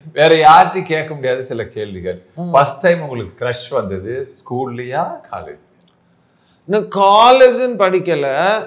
வேற யார்கிட்டயும் கேட்க முடியாத சில கேள்விகள் ஃபர்ஸ்ட் டைம் உங்களுக்கு க்ரஷ் வந்தது ஸ்கூல்லையா காலேஜ் நான் காலேஜ்னு படிக்கல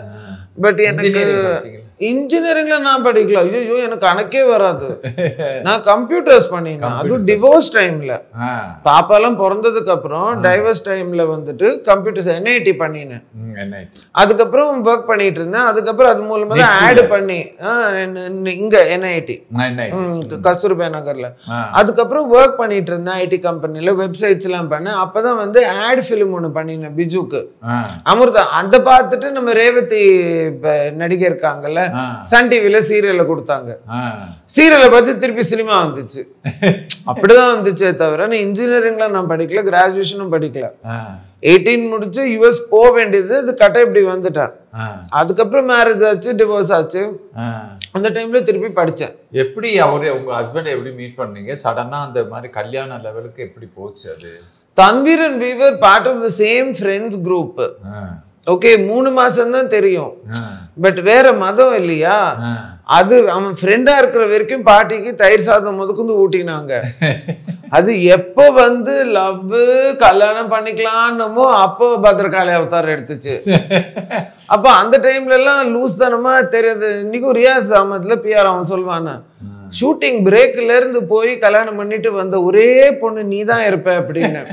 பட் எனக்கு இன்ஜினியரிங்ல நான் படிக்கல ஐயோ எனக்கு கணக்கே வராது நான் கம்ப்யூட்டர்ஸ் பண்ணினேன் அதுவும் டிவோர்ஸ் டைம்ல பாப்பாலாம் பிறந்ததுக்கு அப்புறம் டைவர்ஸ் டைம்ல வந்துட்டு கம்ப்யூட்டர்ஸ் என்ஐடி பண்ணினேன் என்ன அதுக்கப்புறம் ஒர்க் பண்ணிட்டு இருந்தேன் அதுக்கப்புறம் அது மூலமா தான் ஆட் பண்ணி ஆ, ந- ந- இங்க என்ஐடி என்ன கஸ்தூர்பா நகர்ல அதுக்கப்புறம் ஒர்க் பண்ணிட்டு இருந்தேன் ஐடி கம்பெனில வெப்சைட்ஸ் எல்லாம் பண்ணேன் அப்பதான் வந்து ஆட் ஃபிலிம் ஒன்று பண்ணினேன் பிஜுக்கு அமிர்தா அந்த பார்த்துட்டு நம்ம ரேவதி இப்ப நடிகை இருக்காங்கல்ல சன் டிவில சீரியல்ல கொடுத்தாங்க சீரியலை பார்த்து திருப்பி சினிமா வந்துச்சு அப்படிதான் வந்துச்சே தவிர நான் இன்ஜினியரிங்ல நான் படிக்கல கிராஜுவேஷனும் படிக்கல எயிட்டீன் முடிச்சு யூஎஸ் போக வேண்டியது இது கட்ட இப்படி வந்துட்டேன் அதுக்கப்புறம் மேரேஜ் ஆச்சு டிவோர்ஸ் ஆச்சு அந்த டைம்ல திருப்பி படிச்சேன் எப்படி அவரு உங்க ஹஸ்பண்ட் எப்படி மீட் பண்ணீங்க சடனா அந்த மாதிரி கல்யாண லெவலுக்கு எப்படி போச்சு அது Tanveer and we were part of the same friends group okay மூணு மாசம் தான் தெரியும் பட் வேற மதம் இல்லையா அது அவன் ஃப்ரெண்டா இருக்கிற வரைக்கும் பாட்டிக்கு தயிர் சாதம் முதற்கொண்டு ஊட்டினாங்க அது எப்போ வந்து லவ் கல்யாணம் பண்ணிக்கலாம்னுமோ அப்போ பத்ரகாளி அவதாரம் எடுத்துச்சு அப்போ அந்த டைம்ல எல்லாம் லூஸ் தனமா தெரியாது இன்னைக்கும் ரியாஸ் அகமதுல பிஆர் அவன் சொல்வானா ஷூட்டிங் பிரேக்ல இருந்து போய் கல்யாணம் பண்ணிட்டு வந்த ஒரே பொண்ணு நீ தான் இருப்ப அப்படின்னு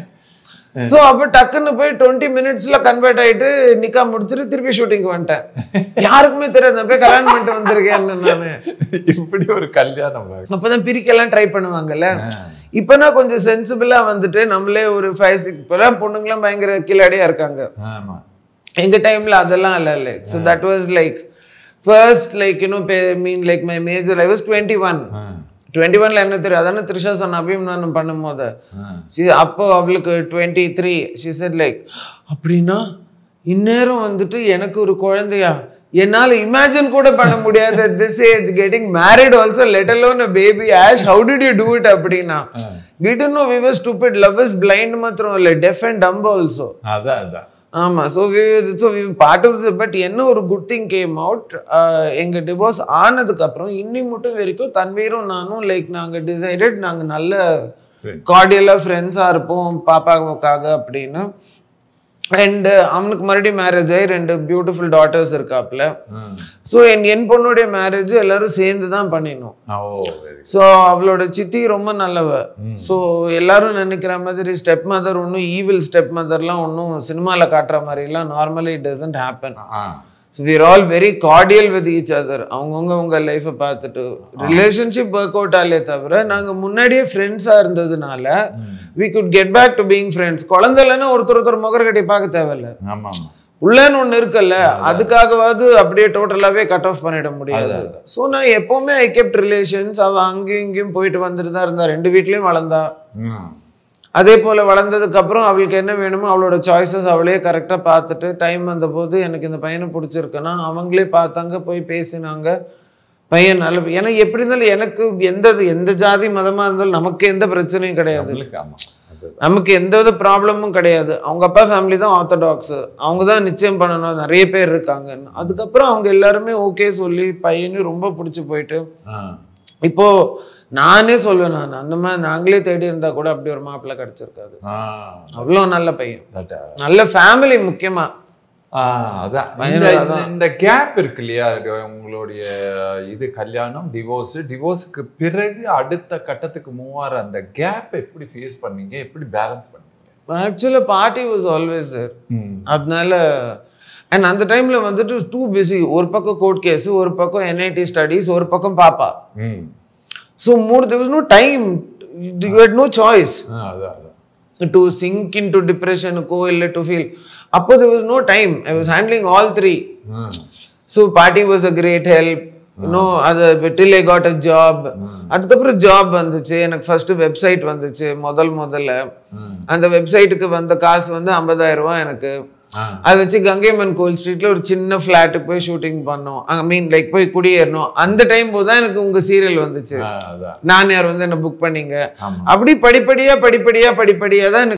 சோ அப்ப டக்குன்னு போய் டுவெண்ட்டி மினிட்ஸ்ல கன்வெர்ட் ஆயிட்டு நிக்கா முடிச்சுட்டு திருப்பி ஷூட்டிங் வந்துட்டேன் யாருக்குமே தெரியாது நான் போய் கல்யாணம் பண்ணிட்டு வந்திருக்கேன் நானு இப்படி ஒரு கல்யாணம் அப்பதான் பிரிக்கலாம் ட்ரை பண்ணுவாங்கல்ல இப்பனா கொஞ்சம் சென்சிபிளா வந்துட்டு நம்மளே ஒரு ஃபைவ் சிக்ஸ் இப்பெல்லாம் பொண்ணுங்களாம் பயங்கர கில்லாடியா இருக்காங்க ஆமா எங்க டைம்ல அதெல்லாம் இல்ல இல்லை so that was like first like you know mean like my major I was twenty one twenty ஒன்ல என்ன தெரியும் அதானே த்ரிஷா சொன்ன அபிமானம் பண்ணும்போது சி அப்போ அவளுக்கு twenty three she said like அப்படின்னா இந்நேரம் வந்துட்டு எனக்கு ஒரு குழந்தையா என்னால இமேஜின் கூட பண்ண முடியாது this age getting married also let alone a baby Ash how did you do it அப்படின்னா we didn't know we were stupid love is blind மாத்திரம் இல்லை deaf and dumb also அதான் அதான் ஆமா so we so we part of but என்ன ஒரு good thing came out எங்க divorce ஆனதுக்கு அப்புறம் இன்னி மட்டும் வரைக்கும் தன்வீரும் நானும் லைக் நாங்க டிசைடட் நாங்க நல்ல Friends. கார்டியலா ஃப்ரெண்ட்ஸா இருப்போம் பாப்பாவுக்காக அப்படின்னு அண்ட் அவனுக்கு மறுபடியும் மேரேஜ் ஆகி ரெண்டு பியூட்டிஃபுல் டாட்டர்ஸ் இருக்காப்ல ஸோ என் என் பொண்ணுடைய மேரேஜ் எல்லாரும் சேர்ந்து தான் பண்ணினோம் ஓ வெரி ஸோ அவளோட சித்தி ரொம்ப நல்லவ ஸோ எல்லாரும் நினைக்கிற மாதிரி ஸ்டெப் மதர் ஒன்றும் ஈவில் ஸ்டெப் மதர்லாம் ஒன்றும் சினிமாவில் காட்டுற மாதிரிலாம் normally it doesn't happen ah so we're all very cordial with each other அவங்கவுங்க உங்க லைஃப்பை பார்த்துட்டு ரிலேஷன்ஷிப் ஒர்க் அவுட் ஆலே தவிர நாங்கள் முன்னாடியே ஃப்ரெண்ட்ஸாக இருந்ததுனால we could get back to being friends குழந்தை இல்லைன்னா ஒருத்தர் ஒருத்தர் முகர்கட்டி பார்க்க தேவையில்ல ஆமா ஆமா உள்ளன்னு ஒண்ணு இருக்குல்ல அதுக்காகவாவது அப்படியே டோட்டலாவே கட் ஆஃப் பண்ணிட முடியாது ஸோ நான் எப்பவுமே ஐ கெப்ட் ரிலேஷன்ஸ் அவ அங்கேயும் இங்கேயும் போயிட்டு வந்துட்டு தான் இருந்தா ரெண்டு வீட்லயும் வளர்ந்தா ம். அதே போல வளர்ந்ததுக்கு அப்புறம் அவளுக்கு என்ன வேணுமோ அவளோட சாய்ஸஸ் அவளே கரெக்டா பார்த்துட்டு டைம் வந்தபோது எனக்கு இந்த பையனை பிடிச்சிருக்குன்னா அவங்களே பார்த்தாங்க போய் பேசினாங்க பையன் நல்ல ஏன்னா எப்படி இருந்தாலும் எனக்கு எந்த எந்த ஜாதி மதமா இருந்தாலும் நமக்கு எந்த பிரச்சனையும் கிடையாது நம்மளுக்கு ஆமா அது நமக்கு எந்த வித ப்ராப்ளமும் கிடையாது அவங்க அப்பா ஃபேமிலி தான் ஆர்த்தடாக்ஸ் அவங்க தான் நிச்சயம் பண்ணணும் நிறைய பேர் இருக்காங்க அதுக்கப்புறம் அவங்க எல்லாருமே ஓகே சொல்லி பையனும் ரொம்ப பிடிச்சி போயிட்டு ஆ. இப்போ நானே சொல்லுவேன் நான் அந்த மாதிரி நாங்களே தேடி இருந்தா கூட அப்படி ஒரு மாப்பிள்ளை கிடைச்சிருக்காது ஆ. அவ்வளோ நல்ல பையன் that, uh, நல்ல ஃபேமிலி முக்கியமா ஆ, அதான் பயங்கர இந்த- அதான். இந்த கேப் இருக்கு இல்லையா இது உங்களுடைய இது கல்யாணம் டிவோர்ஸ் டிவோர்ஸ்க்கு பிறகு அடுத்த கட்டத்துக்கு மூவ் ஆற அந்த கேப் எப்படி ஃபேஸ் பண்ணீங்க எப்படி பேலன்ஸ் பண்ணீங்க ஆக்சுவலாக பார்ட்டி வாஸ் ஆல்வேஸ் தேர் ம். அதனால அண்ட் அந்த டைம்ல வந்துட்டு டூ பிஸி ஒரு பக்கம் கோர்ட் கேஸ் ஒரு பக்கம் என்ஐடி ஸ்டடீஸ் ஒரு பக்கம் பாப்பா ம். ஸோ மூணு there was no time you had no choice ஆ, அதான் அதான் to sink into டிப்ரெஷனுக்கோ இல்லை டு ஃபீல் அப்போ there was no time i was handling all three hmm. So party was a great help இன்னும் அது till I got a job அதுக்கப்புறம் job வந்துச்சு எனக்கு ஃபர்ஸ்ட் வெப்சைட் வந்துச்சு முதல் முதல்ல ம். அந்த வெப்சைட்டுக்கு வந்த காசு வந்து 50000 ரூபாய் எனக்கு ஆ. அதை வச்சு கங்கைமன் கோயில் ஸ்ட்ரீட்ல ஒரு சின்ன ஃபிளாட்டுக்கு போய் ஷூட்டிங் பண்ணோம் ஐ மீன் லைக் போய் குடியேறணும் அந்த டைம் போது தான் எனக்கு உங்க சீரியல் வந்துச்சு ஆ, அதான் நான் யார் வந்து என்ன புக் பண்ணீங்க ஆமா அப்படி படிப்படியா படிப்படியா படிப்படியா தான் எனக்கு